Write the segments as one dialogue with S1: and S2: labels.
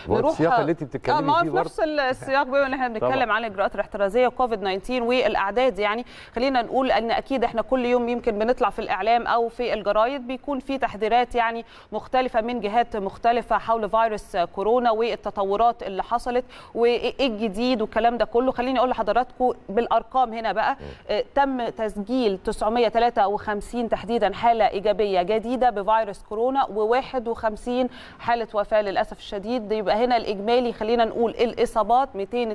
S1: برضه السياق اللي انت بتتكلمي
S2: آه ما هو
S1: فيه
S2: في نفس السياق بما ان احنا بنتكلم
S1: طبعاً.
S2: عن الاجراءات الاحترازيه كوفيد 19 والاعداد يعني خلينا نقول ان اكيد احنا كل يوم يمكن بنطلع في الاعلام او في الجرايد بيكون في تحذيرات يعني مختلفه من جهات مختلفه حول فيروس كورونا والتطورات اللي حصلت وايه الجديد والكلام ده كله خليني اقول لحضراتكم بالارقام هنا بقى آه، تم تسجيل 953 تحديدا حاله ايجابيه جديده بفيروس كورونا و51 حاله وفاه للاسف الشديد يبقى هنا الاجمالي خلينا نقول الاصابات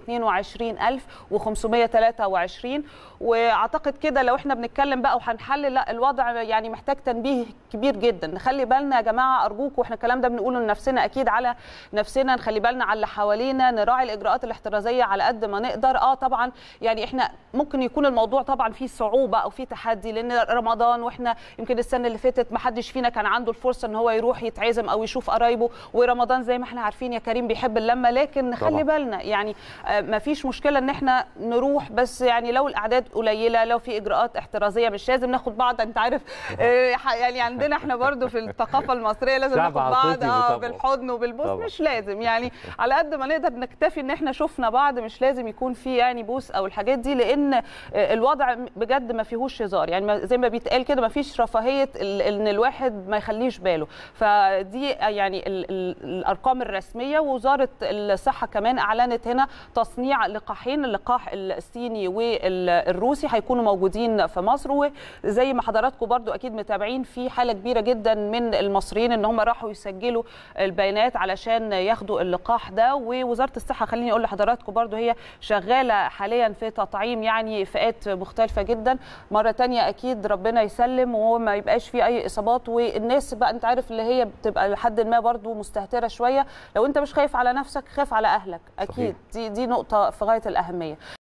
S2: 222523 واعتقد كده لو احنا بنتكلم بقى وهنحلل لا الوضع يعني محتاج تنبيه كبير جدا نخلي بالنا يا جماعه ارجوكم واحنا الكلام ده بنقوله لنفسنا اكيد على نفسنا نخلي بالنا على اللي حوالينا نراعي الاجراءات الاحترازيه على قد ما نقدر اه طبعا يعني احنا ممكن يكون الموضوع طبعا فيه صعوبه او فيه تحدي لان رمضان واحنا يمكن السنه اللي فاتت ما حدش فينا كان عنده الفرصه ان هو يروح يتعزم او يشوف قرايبه ورمضان زي ما احنا عارفين يا كريم بيحب اللمه لكن نخلي
S1: طبعاً.
S2: بالنا يعني ما فيش مشكله ان احنا نروح بس يعني لو الاعداد قليله لو في اجراءات احترازيه مش لازم ناخد بعض انت عارف آه، ح- يعني عندنا احنا برضو في الثقافه المصريه لازم
S1: شعب
S2: ناخد بعض
S1: عاطفي
S2: اه
S1: بطبعه.
S2: بالحضن وبالبوس
S1: طبعاً.
S2: مش لازم يعني على قد ما نقدر نكتفي ان احنا شفنا بعض مش لازم يكون في يعني بوس او الحاجات دي لان آه، الوضع بجد ما فيهوش هزار يعني ما- زي ما بيتقال كده ما فيش رفاهيه ال- ان الواحد ما يخليش باله فدي يعني ال ال الارقام الرسميه ووزاره الصحه كمان اعلنت هنا تصنيع لقاحين اللقاح الصيني والروسي هيكونوا موجودين في مصر وزي ما حضراتكم برضو اكيد متابعين في حاله كبيره جدا من المصريين ان هم راحوا يسجلوا البيانات علشان ياخدوا اللقاح ده ووزاره الصحه خليني اقول لحضراتكم برضو هي شغاله حاليا في تطعيم يعني فئات مختلفه جدا مره تانية اكيد ربنا يسلم وما يبقاش في اي اصابات والناس بقى انت عارف اللي هي بتبقى لحد ما برضو مستهتره شويه لو انت مش خايف على نفسك خاف على اهلك اكيد
S1: صحيح.
S2: دي دي نقطه في غايه الاهميه